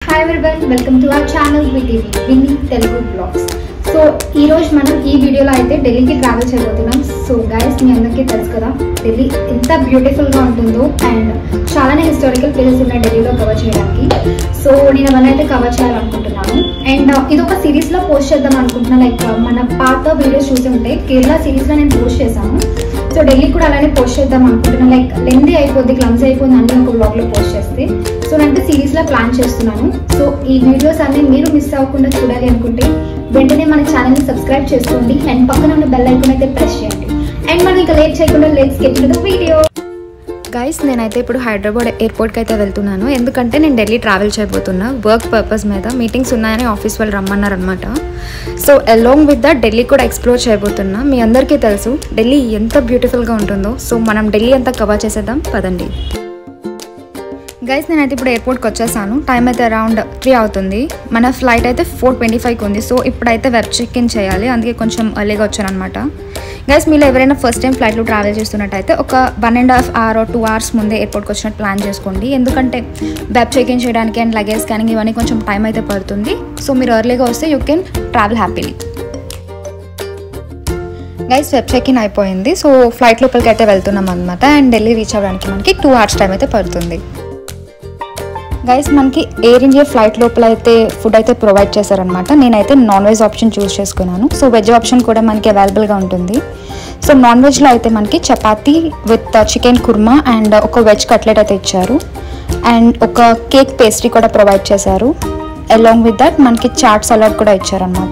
hi everyone welcome to our channel VTV Vinni Telugu vlogs so ఈ రోజు మనం ఈ వీడియోలో అయితే ఢిల్లీకి ట్రావెల్ చేయబోతున్నాం సో గైస్ మీ అందరికీ తెలుసు కదా ఢిల్లీ ఎంత బ్యూటిఫుల్గా ఉంటుందో అండ్ చాలానే హిస్టారికల్ ప్లేసెస్ ఉన్నాయి ఢిల్లీలో కవర్ చేయడానికి సో నేను అవన్నీ అయితే కవర్ చేయాలనుకుంటున్నాను అండ్ ఇది ఒక సిరీస్లో పోస్ట్ చేద్దాం అనుకుంటున్నాను లైక్ మన పాత వీడియోస్ చూసి ఉంటే కేరళ సిరీస్లో నేను పోస్ట్ చేశాను సో ఢిల్లీ కూడా అలానే పోస్ట్ చేద్దాం అనుకుంటున్నాను లైక్ లెందీ అయిపోద్ది క్లమ్స్ అయిపోద్ది అన్ని ఒక బ్లాగ్లో పోస్ట్ చేస్తే సో నేను సిరీస్లో ప్లాన్ చేస్తున్నాను సో ఈ వీడియోస్ అన్ని మీరు మిస్ అవ్వకుండా చూడాలి అనుకుంటే వెంటనే మన ఛానల్ని సబ్స్క్రైబ్ చేసుకోండి అండ్ పక్కన ఉన్న బెల్ ఐకాన్ అయితే ప్రెస్ చేయండి అండ్ మనం ఇంకా లేట్ చేయకుండా let's get to video guys నేనైతే ఇప్పుడు హైదరాబాద్ ఎయిర్పోర్ట్కి అయితే వెళ్తున్నాను ఎందుకంటే నేను ఢిల్లీ ట్రావెల్ చేయబోతున్నా వర్క్ పర్పస్ మీద మీటింగ్స్ ఉన్నాయని ఆఫీస్ వాళ్ళు రమ్మన్నారనమాట so along with that Delhi కూడా ఎక్స్ప్లోర్ చేయబోతున్నా మీ అందరికీ తెలుసు ఢిల్లీ ఎంత బ్యూటిఫుల్గా ఉంటుందో సో మనం ఢిల్లీ అంతా కవర్ చేసేద్దాం పదండి గైస్ నేనైతే ఇప్పుడు ఎయిర్పోర్ట్కి వచ్చేసాను టైం అయితే అరౌండ్ త్రీ అవుతుంది మన ఫ్లైట్ అయితే ఫోర్ ట్వంటీ ఫైవ్కి ఉంది సో ఇప్పుడైతే వెబ్ చెక్ ఇన్ చేయాలి అందుకే కొంచెం ఎర్లీగా వచ్చాను అనమాట గైస్ మీరు ఎవరైనా ఫస్ట్ టైం ఫ్లైట్లో ట్రావెల్ చేస్తున్నట్టయితే ఒక one and half hour two hours ముందే ఎయిర్పోర్ట్కి వచ్చినట్టు ప్లాన్ చేసుకోండి ఎందుకంటే వెబ్ చెక్ ఇన్ చేయడానికి అండ్ లగేజ్ స్కానింగ్ ఇవన్నీ కొంచెం టైం అయితే పడుతుంది సో మీరు ఎర్లీగా వస్తే you can travel happily guys web check in అయిపోయింది సో ఫ్లైట్ లోపలికి అయితే వెళ్తున్నాం అనమాట అండ్ ఢిల్లీ రీచ్ అవ్వడానికి మనకి టూ అవర్స్ టైం అయితే పడుతుంది గైస్ మనకి ఎయిర్ ఇండియా ఫ్లైట్ లోపల అయితే ఫుడ్ అయితే ప్రొవైడ్ చేశారనమాట నేనైతే నాన్ వెజ్ ఆప్షన్ చూస్ చేసుకున్నాను సో వెజ్ ఆప్షన్ కూడా మనకి అవైలబుల్గా ఉంటుంది సో నాన్ వెజ్లో అయితే మనకి chapati with chicken kurma and ఒక వెజ్ కట్లెట్ అయితే ఇచ్చారు అండ్ ఒక కేక్ పేస్ట్రీ కూడా ప్రొవైడ్ చేశారు అలాంగ్ విత్ దట్ మనకి చాట్ సలాడ్ కూడా ఇచ్చారనమాట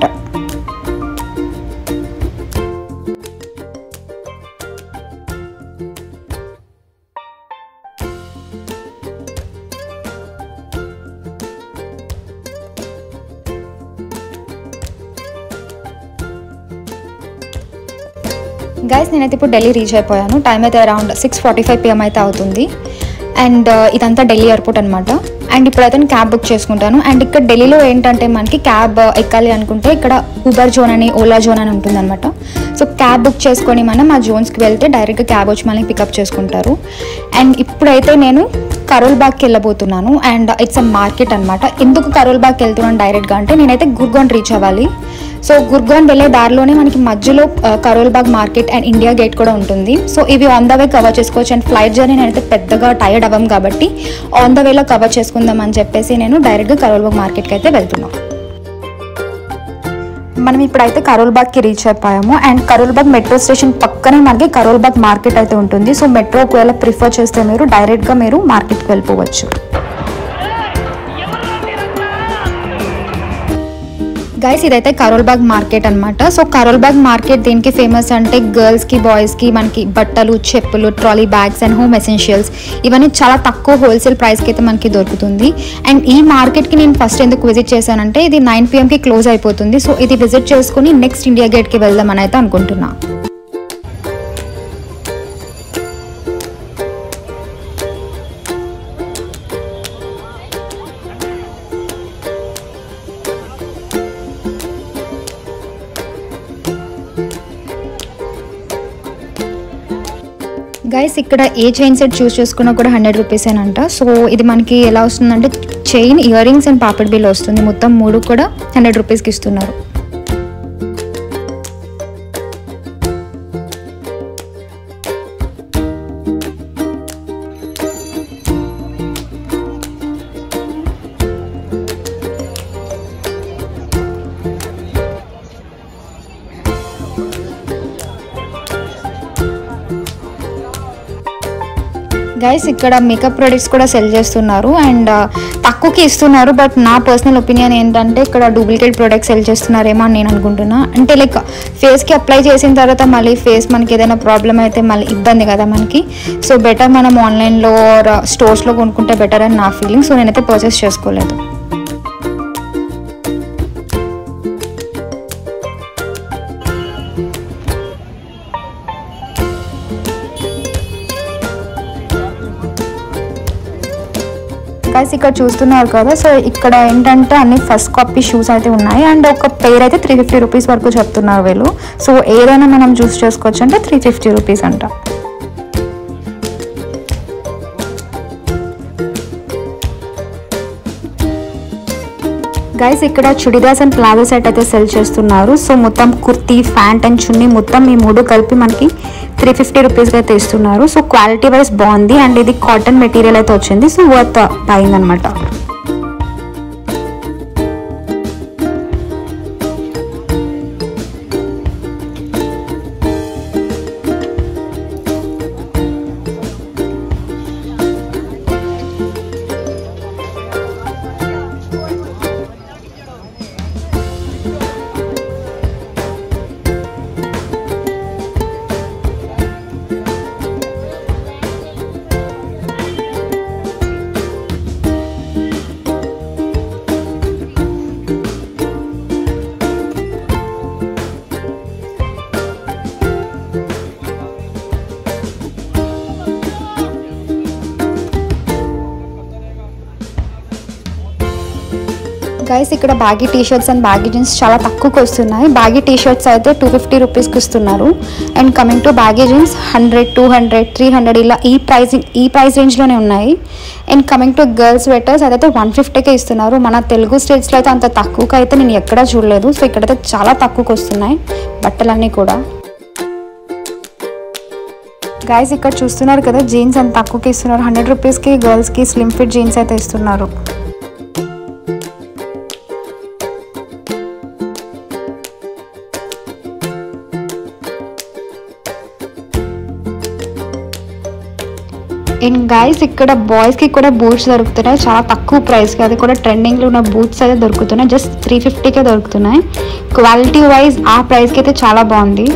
గైస్ నేనైతే ఇప్పుడు ఢిల్లీ రీచ్ అయిపోయాను టైం అయితే around six forty five PM అయితే అవుతుంది అండ్ ఇదంతా ఢిల్లీ ఎయిర్పోర్ట్ అనమాట అండ్ ఇప్పుడైతే నేను క్యాబ్ బుక్ చేసుకుంటాను అండ్ ఇక్కడ ఢిల్లీలో ఏంటంటే మనకి క్యాబ్ ఎక్కాలి అనుకుంటే ఇక్కడ ఊబర్ జోన్ అని ఓలా జోన్ అని ఉంటుంది అనమాట సో క్యాబ్ బుక్ చేసుకొని మనం ఆ జోన్స్కి వెళ్తే డైరెక్ట్గా క్యాబ్ వచ్చి మనకి పికప్ చేసుకుంటారు అండ్ ఇప్పుడైతే నేను కరోల్ బాగ్కి వెళ్ళబోతున్నాను అండ్ ఇట్స్ అ మార్కెట్ అనమాట ఎందుకు కరోల్ బాగ్కి వెళ్తున్నాను డైరెక్ట్గా అంటే నేనైతే గుర్గాన్ రీచ్ అవ్వాలి సో గుర్గాన్ వెళ్ళే దారిలోనే మనకి మధ్యలో Karol Bagh market and India gate కూడా ఉంటుంది సో ఇవి ఆన్ ద వే కవర్ చేసుకోవచ్చు అండ్ ఫ్లైట్ జర్నీ నేనైతే పెద్దగా టైర్డ్ అవ్వం కాబట్టి ఆన్ ద వేలో కవర్ చేసుకుందాం అని చెప్పేసి నేను డైరెక్ట్గా కరోల్ బాగ్ మార్కెట్కి అయితే వెళ్తున్నాను మనం ఇప్పుడైతే కరోల్ బాగ్కి రీచ్ అయిపోయాము and Karol Bagh metro station పక్కనే మనకి కరోల్ బాగ్ మార్కెట్ అయితే ఉంటుంది సో మెట్రో ఒకవేళ ప్రిఫర్ చేస్తే మీరు డైరెక్ట్గా మీరు మార్కెట్కి వెళ్ళిపోవచ్చు గైస్ ఇదైతే కరోల్బాగ్ మార్కెట్ అనమాట సో కరోల్బాగ్ మార్కెట్ దేనికి ఫేమస్ అంటే గర్ల్స్కి బాయ్స్కి మనకి బట్టలు చెప్పులు trolley bags and home essentials ఇవన్నీ చాలా తక్కువ హోల్సేల్ ప్రైస్కి అయితే మనకి దొరుకుతుంది అండ్ ఈ మార్కెట్కి నేను ఫస్ట్ ఎందుకు విజిట్ చేశానంటే ఇది నైన్ పిఎంకి క్లోజ్ అయిపోతుంది సో ఇది విజిట్ చేసుకుని నెక్స్ట్ ఇండియా గేట్కి వెళ్దామని అయితే అనుకుంటున్నా గైస్ ఇక్కడ ఏ చైన్ సెట్ చూస్ చేసుకున్నా కూడా హండ్రెడ్ రూపీసేనంట సో ఇది మనకి ఎలా వస్తుందంటే చైన్ ఇయర్ రింగ్స్ అండ్ పాపిడ్ బిల్ వస్తుంది మొత్తం మూడు కూడా హండ్రెడ్ రూపీస్కి ఇస్తున్నారు గైస్ ఇక్కడ మేకప్ ప్రొడక్ట్స్ కూడా సెల్ చేస్తున్నారు అండ్ తక్కువకి ఇస్తున్నారు బట్ నా పర్సనల్ ఒపీనియన్ ఏంటంటే ఇక్కడ డూప్లికేట్ ప్రొడక్ట్స్ సెల్ చేస్తున్నారేమో అని నేను అనుకుంటున్నా అంటే లైక్ ఫేస్కి అప్లై చేసిన తర్వాత మళ్ళీ ఫేస్ మనకి ఏదైనా ప్రాబ్లం అయితే మళ్ళీ ఇబ్బంది కదా మనకి సో బెటర్ మనం ఆన్లైన్లో స్టోర్స్లో కొనుక్కుంటే బెటర్ అని నా ఫీలింగ్ సో నేనైతే పర్చేస్ చేసుకోలేదు గైస్ ఇక్కడ చూస్తున్నారు కదా సో ఇక్కడ ఏంటంటే అన్ని ఫస్ట్ కాపీ షూస్ అయితే ఉన్నాయి అండ్ ఒక పేర్ అయితే త్రీ ఫిఫ్టీ రూపీస్ వరకు చెప్తున్నారు వీళ్ళు సో ఏదైనా మనం చూస్ చేసుకోవచ్చు అంటే త్రీ ఫిఫ్టీ రూపీస్ అంట గైస్ ఇక్కడ చుడిదాస్ అండ్ ప్లాజో సెట్ అయితే సెల్ చేస్తున్నారు సో మొత్తం కుర్తీ ప్యాంట్ అండ్ చున్నీ మొత్తం ఈ మూడు కలిపి మనకి త్రీ ఫిఫ్టీ రూపీస్కి అయితే ఇస్తున్నారు సో క్వాలిటీ వైజ్ బాగుంది అండ్ ఇది కాటన్ మెటీరియల్ అయితే వచ్చింది సో వర్త్ బయింగ్ అనమాట గైస్ ఇక్కడ baggy T shirts and baggy jeans చాలా తక్కువకి వస్తున్నాయి బ్యాగీ టీ షర్ట్స్ అయితే టూ ఫిఫ్టీ రూపీస్కి ఇస్తున్నారు and coming to baggy jeans hundred two hundred three hundred ఇలా ఈ ప్రైజింగ్ ఈ ప్రైస్ రేంజ్లోనే ఉన్నాయి and coming to girls sweaters అదైతే వన్ ఫిఫ్టీకే ఇస్తున్నారు మన తెలుగు స్టేట్స్లో అయితే అంత తక్కువకి అయితే నేను ఎక్కడా చూడలేదు సో ఇక్కడైతే చాలా తక్కువకి వస్తున్నాయి బట్టలన్నీ కూడా గైస్ ఇక్కడ చూస్తున్నారు కదా జీన్స్ అంత తక్కువకి ఇస్తున్నారు హండ్రెడ్ రూపీస్కి గర్ల్స్కి స్లిమ్ ఫిట్ జీన్స్ అయితే ఇస్తున్నారు అండ్ గైస్ ఇక్కడ బాయ్స్కి కూడా బూట్స్ దొరుకుతున్నాయి చాలా తక్కువ ప్రైస్కి అది కూడా ట్రెండింగ్లో ఉన్న బూట్స్ అయితే దొరుకుతున్నాయి జస్ట్ త్రీ ఫిఫ్టీకే దొరుకుతున్నాయి క్వాలిటీ వైజ్ ఆ ప్రైస్కి అయితే చాలా బాగుంది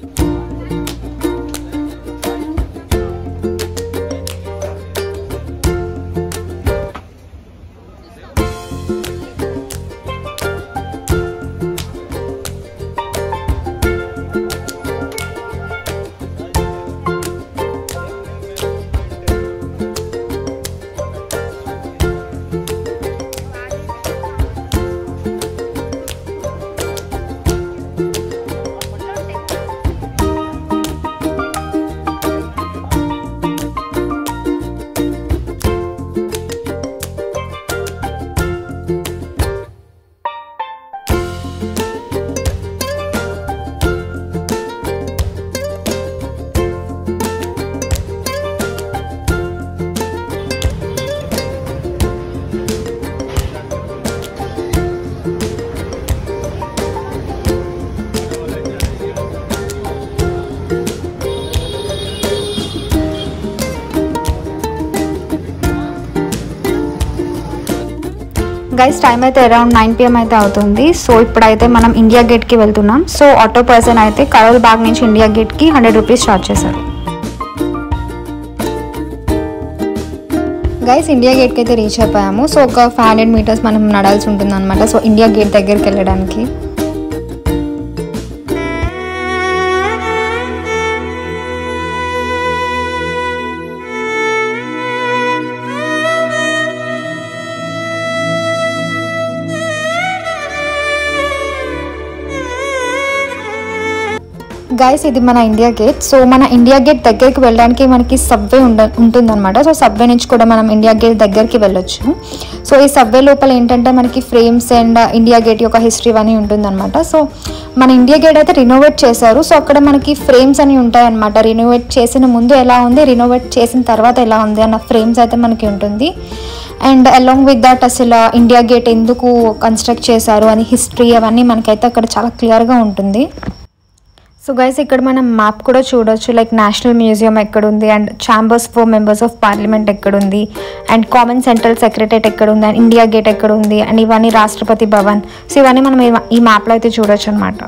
గైస్ టైం అయితే అరౌండ్ నైన్ పిఎం అయితే అవుతుంది సో ఇప్పుడైతే మనం ఇండియా గేట్కి వెళ్తున్నాం సో ఆటో పర్సన్ అయితే కరోల్ బాగ్ నుంచి ఇండియా గేట్కి హండ్రెడ్ రూపీస్ చార్జ్ చేశారు గైస్ ఇండియా గేట్కి అయితే రీచ్ అయిపోయాము సో ఒక ఫైవ్ హండ్రెడ్ మీటర్స్ మనం నడాల్సి ఉంటుంది అనమాట సో ఇండియా గేట్ దగ్గరికి వెళ్ళడానికి గైస్ ఇది మన ఇండియా గేట్ సో మన ఇండియా గేట్ దగ్గరికి వెళ్ళడానికి మనకి సబ్వే ఉండ ఉంటుందన్నమాట సో సబ్వే నుంచి కూడా మనం ఇండియా గేట్ దగ్గరికి వెళ్ళొచ్చు సో ఈ సబ్వే లోపల ఏంటంటే మనకి ఫ్రేమ్స్ అండ్ ఇండియా గేట్ యొక్క హిస్టరీ అని ఉంటుందన్నమాట సో మన ఇండియా గేట్ అయితే రినోవేట్ చేశారు సో అక్కడ మనకి ఫ్రేమ్స్ అని ఉంటాయన్నమాట రినోవేట్ చేసిన ముందు ఎలా ఉంది రినోవేట్ చేసిన తర్వాత ఎలా ఉంది అన్న ఫ్రేమ్స్ అయితే మనకి ఉంటుంది అండ్ అలాంగ్ విత్ దట్ అసలు ఇండియా గేట్ ఎందుకు కన్స్ట్రక్ట్ చేశారు అని హిస్టరీ అవన్నీ మనకైతే అక్కడ చాలా క్లియర్గా ఉంటుంది సో గైస్ ఇక్కడ మనం మ్యాప్ కూడా చూడొచ్చు లైక్ నేషనల్ మ్యూజియం ఎక్కడ ఉంది and chambers for members of parliament ఎక్కడ ఉంది అండ్ కామన్ సెంట్రల్ సెక్రటరేట్ ఎక్కడ ఉంది అండ్ ఇండియా గేట్ ఎక్కడ ఉంది అండ్ ఇవన్నీ రాష్ట్రపతి భవన్ సో ఇవన్నీ మనం ఈ- ఈ మ్యాప్లో అయితే చూడొచ్చు అనమాట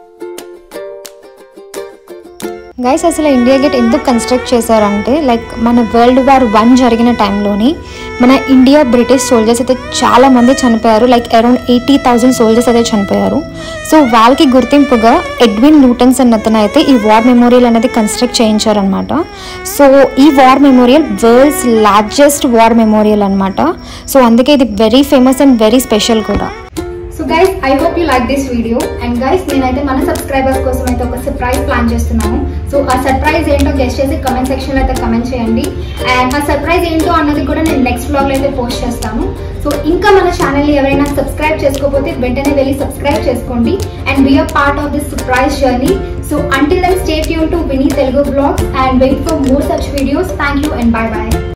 గైస్ అసలు ఇండియా గేట్ ఎందుకు కన్స్ట్రక్ట్ చేశారంటే లైక్ మన వరల్డ్ వార్ వన్ జరిగిన టైంలోని మన ఇండియా బ్రిటిష్ సోల్జర్స్ అయితే చాలా మంది చనిపోయారు like around eighty thousand soldiers అయితే చనిపోయారు సో వాళ్ళకి గుర్తింపుగా ఎడ్విన్ లూటన్స్ అన్న అతను అయితే ఈ వార్ మెమోరియల్ అనేది కన్స్ట్రక్ట్ చేయించారనమాట సో ఈ war memorial world's largest war memorial అనమాట సో అందుకే ఇది very famous and very special కూడా so guys I hope you like this video and guys నేనైతే మన సబ్స్క్రైబర్స్ కోసం అయితే ఒక సర్ప్రైజ్ ప్లాన్ చేస్తున్నాను సో ఆ సర్ప్రైజ్ ఏంటో గెస్ట్ చేసి కమెంట్ సెక్షన్లో అయితే కమెంట్ చేయండి అండ్ ఆ సర్ప్రైజ్ ఏంటో అన్నది కూడా నేను నెక్స్ట్ బ్లాగ్లో అయితే పోస్ట్ చేస్తాను సో ఇంకా మన ఛానల్ని ఎవరైనా సబ్స్క్రైబ్ చేసుకోకపోతే వెంటనే వెళ్ళి సబ్స్క్రైబ్ చేసుకోండి and be a part of this surprise journey so until then stay tune to Vinee Telugu vlogs and wait for more such videos thank you and bye by